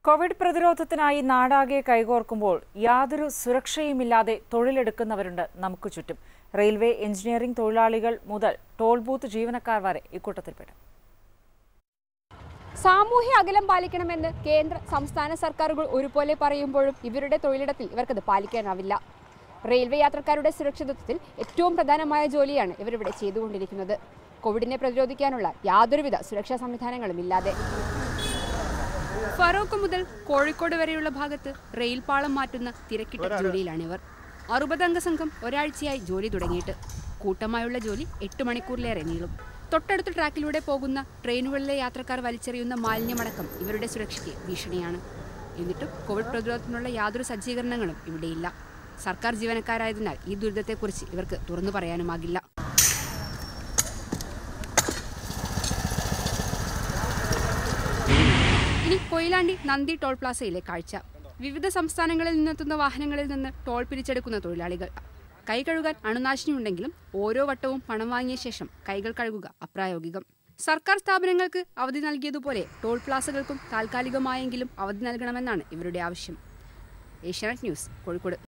Covid പ്രതിരോധത്തിനായി നാടാകെ കൈകോർക്കുമ്പോൾ യാതൊരു സുരക്ഷയുമില്ലാതെ തൊഴിലെടുക്കുന്നവരുണ്ട് നമുക്ക് ചുറ്റും റെയിൽവേ എഞ്ചിനീയറിംഗ് തൊഴിലാളികൾ മുതൽ ടോൾ ബൂത്ത് ജീവനക്കാർ വരെ ഇക്കൂട്ടത്തിൽപ്പെടും സാമൂഹ്യ അകലം പാലിക്കണമെന്ന് കേന്ദ്ര സംസ്ഥാന സർക്കാരുകൾ ഒരുപോലെ പറയുമ്പോഴും ഇവരുടെ തൊഴിലിടത്തിൽ ഇവർക്കത് പാലിക്കാനാവില്ല റെയിൽവേ യാത്രക്കാരുടെ സുരക്ഷിതത്വത്തിൽ ഏറ്റവും പ്രധാനമായ ജോലിയാണ് ഇവരിവിടെ ചെയ്തുകൊണ്ടിരിക്കുന്നത് കോവിഡിനെ പ്രതിരോധിക്കാനുള്ള യാതൊരുവിധ സുരക്ഷാ സംവിധാനങ്ങളും ഇല്ലാതെ ഫറോക്ക് മുതൽ കോഴിക്കോട് വരെയുള്ള ഭാഗത്ത് റെയിൽ പാളം മാറ്റുന്ന തിരക്കിട്ട ജോലിയിലാണിവർ അറുപതംഗ സംഘം ഒരാഴ്ചയായി ജോലി തുടങ്ങിയിട്ട് കൂട്ടമായുള്ള ജോലി എട്ട് മണിക്കൂറിലേറെ നീളും തൊട്ടടുത്ത ട്രാക്കിലൂടെ പോകുന്ന ട്രെയിനുകളിലെ യാത്രക്കാർ വലിച്ചെറിയുന്ന മാലിന്യമടക്കം ഇവരുടെ സുരക്ഷയ്ക്ക് ഭീഷണിയാണ് എന്നിട്ടും കോവിഡ് പ്രതിരോധത്തിനുള്ള യാതൊരു സജ്ജീകരണങ്ങളും ഇവിടെയില്ല സർക്കാർ ജീവനക്കാരായതിനാൽ ഈ ദുരിതത്തെക്കുറിച്ച് ഇവർക്ക് തുറന്നു പറയാനുമാകില്ല ഇനി കൊയിലാണ്ടി നന്ദി ടോൾ പ്ലാസയിലെ കാഴ്ച വിവിധ സംസ്ഥാനങ്ങളിൽ നിന്നെത്തുന്ന വാഹനങ്ങളിൽ നിന്ന് ടോൾ പിരിച്ചെടുക്കുന്ന തൊഴിലാളികൾ കൈ കഴുകാൻ അണുനാശിനി ഉണ്ടെങ്കിലും ഓരോ വട്ടവും പണം വാങ്ങിയ ശേഷം കൈകൾ കഴുകുക അപ്രായോഗികം സർക്കാർ സ്ഥാപനങ്ങൾക്ക് അവധി നൽകിയതുപോലെ ടോൾ പ്ലാസകൾക്കും താൽക്കാലികമായെങ്കിലും അവധി നൽകണമെന്നാണ് ഇവരുടെ ആവശ്യം ഏഷ്യാനെറ്റ് ന്യൂസ് കോഴിക്കോട്